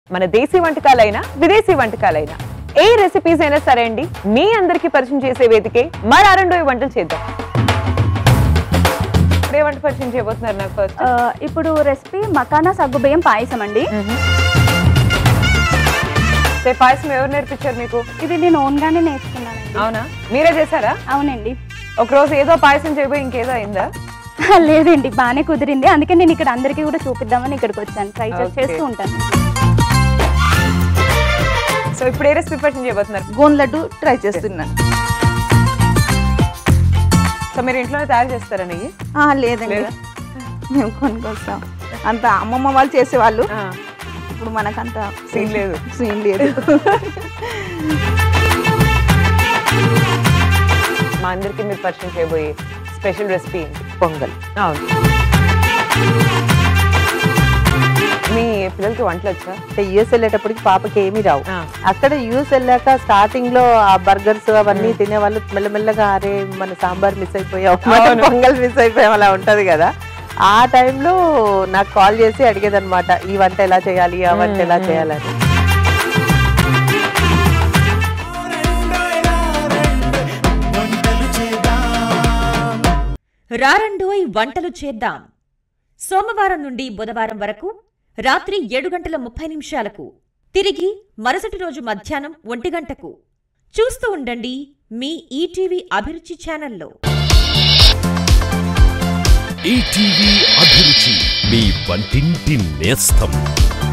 మన దేశీ వంటకాలైనా విదేశీ వంటకాలైనా ఏ రెసిపీస్ అయినా సరే అండి మీ అందరికీ పరిచయం చేసే వేదికే మన అరండోయి వంటలు చేద్దాం ఇప్పుడే వంట పరిచయం చేయబోతున్నారు నాకు ఫస్ట్ ఆ, ఇప్పుడు రెసిపీ మకానా సగ్గుబియ్యం పాయసం అండి సే పాయసం ఎవరు నేర్పించారు మీకు ఇది నేను ఓన్ గానే నేర్చుకున్నానండి అవునా మీరే చేశారా అవునండి ఒక రోజు ఏదో పాయసం చేయబోయి ఇంకేదో అయిందా లేదండి బాగానే కుదిరింది అందుకే నేను ఇక్కడ అందరికీ కూడా చూపిద్దామని ఇక్కడికి వచ్చాను ట్రై Okay. చేస్తూ ఉంటాను సో ఇప్పుడు ఏ రెసిపీ పరిచయం చేయబోతున్నారు గోన్ లడ్డు ట్రై చేస్తున్నాను సో మీరు ఇంట్లోనే తయారు చేస్తారా నెయ్యి ఆ, లేదండి లేదా? మేము కొనుక్కొస్తాం అంత అమ్మమ్మ వాళ్ళు చేసేవాళ్ళు ఆ, ఇప్పుడు మనకంత సీన్ లేదు. సీన్ లేదు మా అందరికీ మీరు పరిచయం చేయబోయే స్పెషల్ రెసిపీ పొంగల్ అవును మీ పిల్లలకి వంటలు వచ్చా అంటే యూఎస్ వెళ్ళేటప్పటికి పాపకి ఏమీ రావు ఆ. అక్కడ యూఎస్ వెళ్ళాక స్టార్టింగ్ లో ఆ బర్గర్స్ అవన్నీ తినే వాళ్ళు మెల్లమెల్లగా అరే మన సాంబార్ మిస్ అయిపోయాం మన అవును. పొంగల్ మిస్ అయిపోయాం అలా ఉంటది కదా ఆ టైంలో నాకు కాల్ చేసి అడిగేదన్నమాట ఈ వంట ఎలా చేయాలి ఆ వంట ఎలా చేయాలని రారండోయ్ వంటలు చేద్దాం సోమవారం నుండి బుధవారం వరకు రాత్రి ఏడు గంటల ముప్పై నిమిషాలకు తిరిగి మరుసటి రోజు మధ్యాహ్నం ఒంటి గంటకు చూస్తూ ఉండండి మీ ఈటీవీ అభిరుచి ఛానల్లో ఈటీవీ అభిరుచి మీ వంటింటి నేస్తం